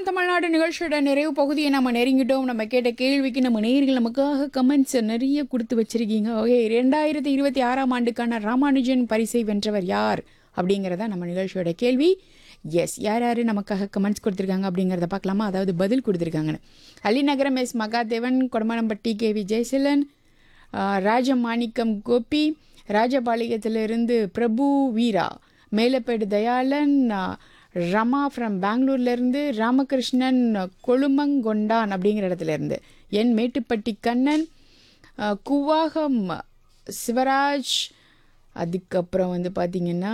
தமிழ்நாடு நிகழ்ச்சியோட நிறைவு பகுதியை நம்ம நெருங்கிட்டோம் நம்ம கேட்ட கேள்விக்கு நம்ம நேயர்கள் நமக்காக கமெண்ட்ஸ் நிறைய கொடுத்து வச்சிருக்கீங்க ஓகே ரெண்டாயிரத்தி இருபத்தி ஆறாம் ஆண்டுக்கான ராமானுஜன் பரிசை வென்றவர் யார் அப்படிங்கிறத நம்ம நிகழ்ச்சியோட கேள்வி எஸ் யார் யார் நமக்காக கமெண்ட்ஸ் கொடுத்துருக்காங்க அப்படிங்கிறத பார்க்கலாமா அதாவது பதில் கொடுத்துருக்காங்கன்னு Alinagaram S Mahadevan Kodamanampatti K V Jayaseelan ஆஹ், ராஜமாணிக்கம் கோபி ராஜபாளையத்திலிருந்து பிரபு வீரா மேலப்பேடு தயாளன் ஆஹ், ரமா ஃப்ரம் பெங்களூர்லேருந்து ராமகிருஷ்ணன் கொழுமங்கொண்டான் அப்படிங்கிற இடத்துல இருந்து என் மேட்டுப்பட்டி கண்ணன் ஆஹ், குவாகம் சிவராஜ் அதுக்கப்புறம் வந்து பார்த்திங்கன்னா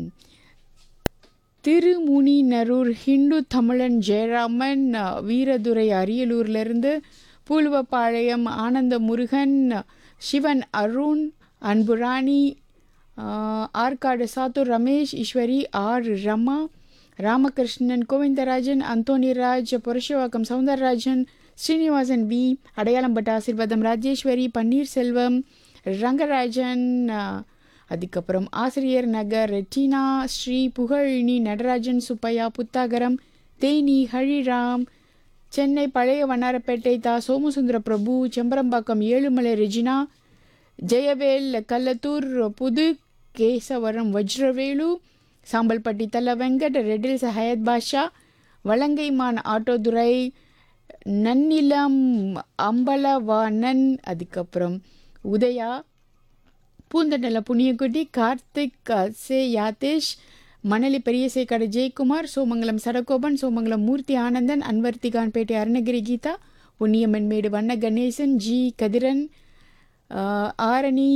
திருமுனிநரூர் ஹிந்து தமிழன் ஜெயராமன் அஹ், வீரதுரை அரியலூர்லேருந்து பூலுவப்பாளையம் ஆனந்த முருகன் சிவன் அருண் அன்புராணி அஹ், ஆற்காடு சாத்தூர் ரமேஷ் ஈஸ்வரி ஆர் ரமா ராமகிருஷ்ணன் கோவிந்தராஜன் அந்தோனிராஜ் புருஷவாக்கம் சவுந்தரராஜன் ஸ்ரீனிவாசன் வி அடையாளம்பட்ட ஆசீர்வாதம் ராஜேஸ்வரி பன்னீர்செல்வம் ரங்கராஜன் அஹ், அதுக்கப்புறம் ஆசிரியர் நகர் ரெட்டினா ஸ்ரீ புகழினி நடராஜன் சுப்பையா புத்தாகரம் தேனி ஹழிராம் சென்னை பழைய வண்ணாரப்பேட்டை தா சோமசுந்தர பிரபு செம்பரம்பாக்கம் ஏழுமலை ரெஜினா ஜெயவேல் கல்லத்தூர் புது கேசவரம் வஜ்ரவேலு சாம்பல்பட்டி தல வெங்கட் ரெட்டில்ஸ் ஹயத் பாஷா வலங்கைமான் ஆட்டோதுரை நன்னிலம் அம்பலவாணன் அதுக்கப்புறம் உதயா பூந்தண்டல புண்ணியக்குட்டி கார்த்திக் சே யாதேஷ் மணலி பெரியசேக்கடை ஜெயக்குமார் சோமங்கலம் சடகோபன் சோமங்கலம் மூர்த்தி ஆனந்தன் அன்வர்த்திகான்பேட்டை அருணகிரி கீதா புண்ணியமென்மேடு வண்ண கணேசன் ஜி கதிரன் ஆஹ், Arani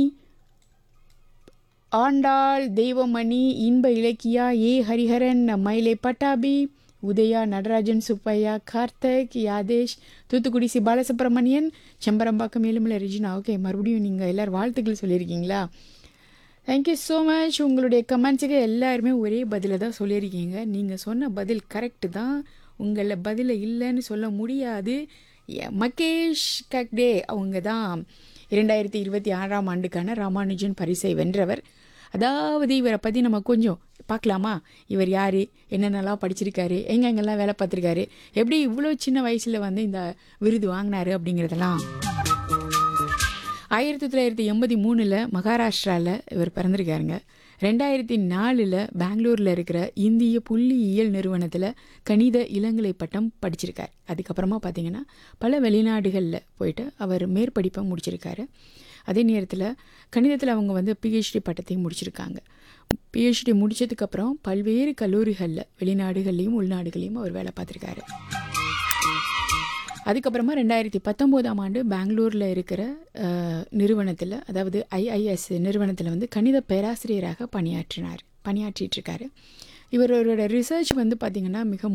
Andal Deivamani Inba Ilakkiya A Hariharan Mylai Pattabi Udhaya Natarajan Subbaiah Karthik Yadesh Thoothukudi C Balasubramanian Sembarambakkam Ezhumalai Regina okay மறுபடியும் நீங்கள் எல்லோரும் வாழ்த்துக்கள் சொல்லியிருக்கீங்களா தேங்க்யூ ஸோ மச் உங்களுடைய கமெண்ட்ஸுக்கு எல்லாருமே ஒரே பதிலை தான் சொல்லியிருக்கீங்க நீங்கள் சொன்ன பதில் கரெக்டு தான் உங்களை பதிலை இல்லைன்னு சொல்ல முடியாது எ- மகேஷ் கக்டே அவங்க தான் இரண்டாயிரத்தி இருபத்தி ஆறாம் ஆண்டுக்கான ராமானுஜன் பரிசை வென்றவர் அதாவது இவரை பற்றி நம்ம கொஞ்சம் பார்க்கலாமா இவர் யார் என்னென்னலாம் படிச்சிருக்காரு எங்கெங்கெல்லாம் வேலை பார்த்துருக்காரு எப்படி இவ்வளோ சின்ன வயசில் வந்து இந்த விருது வாங்கினாரு அப்படிங்கிறதெல்லாம் ஆயிரத்தி தொள்ளாயிரத்தி எண்பத்தி மூணில் மகாராஷ்டிராவில் இவர் பிறந்திருக்காருங்க ரெண்டாயிரத்தி நாலில் பெங்களூரில் இருக்கிற இந்திய புள்ளியியல் நிறுவனத்தில் கணித இளங்கலை பட்டம் படிச்சிருக்கார் அதுக்கப்புறமா பார்த்தீங்கன்னா பல வெளிநாடுகளில் போயிட்டு அவர் மேற்படிப்பை முடிச்சிருக்காரு அதே நேரத்தில் கணிதத்தில் அவங்க வந்து பிஹெச்டி பட்டத்தையும் முடிச்சிருக்காங்க பிஹெச்டி முடிச்சதுக்கப்புறம் பல்வேறு கல்லூரிகளில் வெளிநாடுகள்லேயும் உள்நாடுகள்லையும் அவர் வேலை பார்த்துருக்காரு அதுக்கப்புறமா ரெண்டாயிரத்தி பத்தொம்போதாம் ஆண்டு பெங்களூரில் இருக்கிற நிறுவனத்தில் அதாவது ஐஐஎஸ் நிறுவனத்தில் வந்து கணித பேராசிரியராக பணியாற்றினார் பணியாற்றிட்டு இருக்காரு இவரோட ரிசர்ச் வந்து பார்த்திங்கன்னா மிக